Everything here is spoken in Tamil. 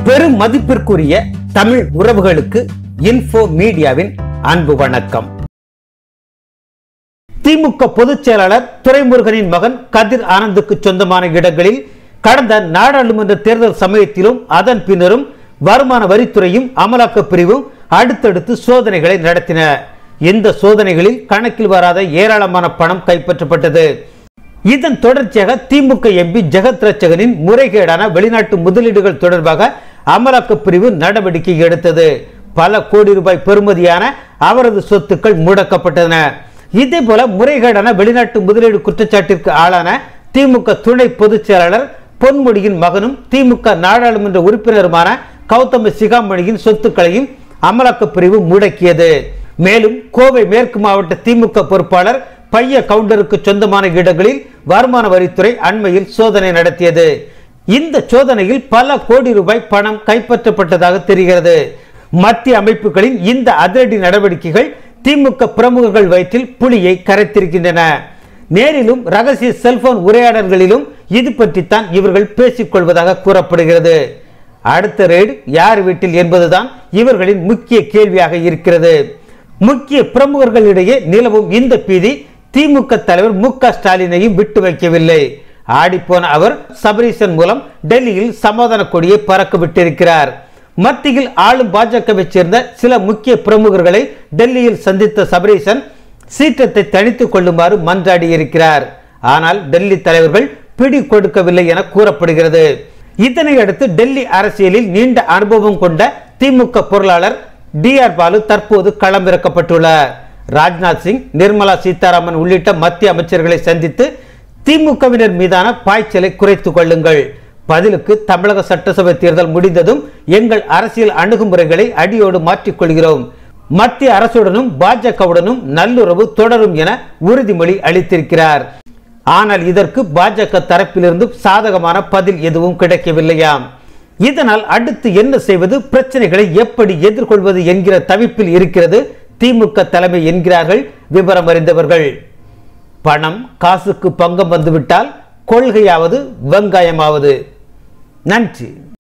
பெரும் மதிப்பிற்குரிய தமிழ் உறவுகளுக்கு இன்ஃபோ மீடியாவின் அன்பு வணக்கம் திமுக பொதுச் செயலாளர் துரைமுருகனின் மகன் கதிர் ஆனந்துக்கு சொந்தமான இடங்களில் கடந்த நாடாளுமன்ற தேர்தல் சமயத்திலும் அதன் பின்னரும் வருமான வரித்துறையும் அமலாக்கப் பிரிவும் அடுத்தடுத்து சோதனைகளை நடத்தின இந்த சோதனைகளில் கணக்கில் வராத ஏராளமான பணம் கைப்பற்றப்பட்டது இதன் தொடர்ச்சியாக திமுக எம்பி ஜெகத் ரட்சகனின் முறைகேடான வெளிநாட்டு முதலீடுகள் தொடர்பாக அமலாக்கப் பிரிவு நடவடிக்கை எடுத்தது பல கோடி ரூபாய் பெறுமதியான அவரது சொத்துக்கள் முடக்கப்பட்டன இதே போல முறைகேடான வெளிநாட்டு முதலீடு குற்றச்சாட்டிற்கு ஆளான திமுக துணை பொதுச் செயலாளர் பொன்முடியின் மகனும் திமுக நாடாளுமன்ற உறுப்பினருமான கௌதம சிகாமணியின் சொத்துக்களையும் அமலாக்கப் பிரிவு முடக்கியது மேலும் கோவை மேற்கு மாவட்ட திமுக பொறுப்பாளர் பைய கவுண்டருக்கு சொந்தமான இடங்களில் வருமான வரித்துறை அண்மையில் சோதனை நடத்தியது இந்த சோதனையில் பல கோடி ரூபாய் பணம் கைப்பற்றப்பட்டதாக தெரிகிறது மத்திய அமைப்புகளின் இந்த அதிரடி நடவடிக்கைகள் திமுக பிரமுகர்கள் வயிற்றில் புலியை கரைத்திருக்கின்றன நேரிலும் ரகசிய செல்போன் உரையாடல்களிலும் இது பற்றித்தான் இவர்கள் பேசிக் கொள்வதாக கூறப்படுகிறது அடுத்த ரெய்டு யார் வீட்டில் என்பதுதான் இவர்களின் முக்கிய கேள்வியாக இருக்கிறது முக்கிய பிரமுகர்களிடையே நிலவும் இந்த பீதி திமுக தலைவர் மு க ஸ்டாலினையும் விட்டு வைக்கவில்லை ஆடிப்போன அவர் சபரீசன் மூலம் டெல்லியில் சமாதான கொடியை பறக்க விட்டிருக்கிறார் மத்தியில் ஆளும் பாஜகவை சேர்ந்த சில முக்கிய பிரமுகர்களை டெல்லியில் சந்தித்த சபரீசன் சீற்றத்தை தணித்துக் கொள்ளுமாறு மன்றாடி இருக்கிறார் ஆனால் டெல்லி தலைவர்கள் பிடி கொடுக்கவில்லை என கூறப்படுகிறது இதனை அடுத்து டெல்லி அரசியலில் நீண்ட அனுபவம் கொண்ட திமுக பொருளாளர் டி ஆர் பாலு தற்போது களமிறக்கப்பட்டுள்ளார் ராஜ்நாத் சிங் நிர்மலா சீதாராமன் உள்ளிட்ட மத்திய அமைச்சர்களை சந்தித்து திமுகவினர் மீதான பாய்ச்சலை குறைத்துக் கொள்ளுங்கள் பதிலுக்கு தமிழக சட்டசபை தேர்தல் முடிந்ததும் எங்கள் அரசியல் அணுகுமுறைகளை அடியோடு மாற்றிக் கொள்கிறோம் மத்திய அரசுடனும் பாஜகவுடனும் நல்லுறவு தொடரும் என உறுதிமொழி அளித்திருக்கிறார் ஆனால் இதற்கு பாஜக தரப்பிலிருந்து சாதகமான பதில் எதுவும் கிடைக்கவில்லையாம் இதனால் அடுத்து என்ன செய்வது பிரச்சனைகளை எப்படி எதிர்கொள்வது என்கிற தவிப்பில் இருக்கிறது திமுக தலைமை என்கிறார்கள் விவரம் அறிந்தவர்கள் பணம் காசுக்கு பங்கம் வந்துவிட்டால் கொள்கையாவது வெங்காயமாவது நன்றி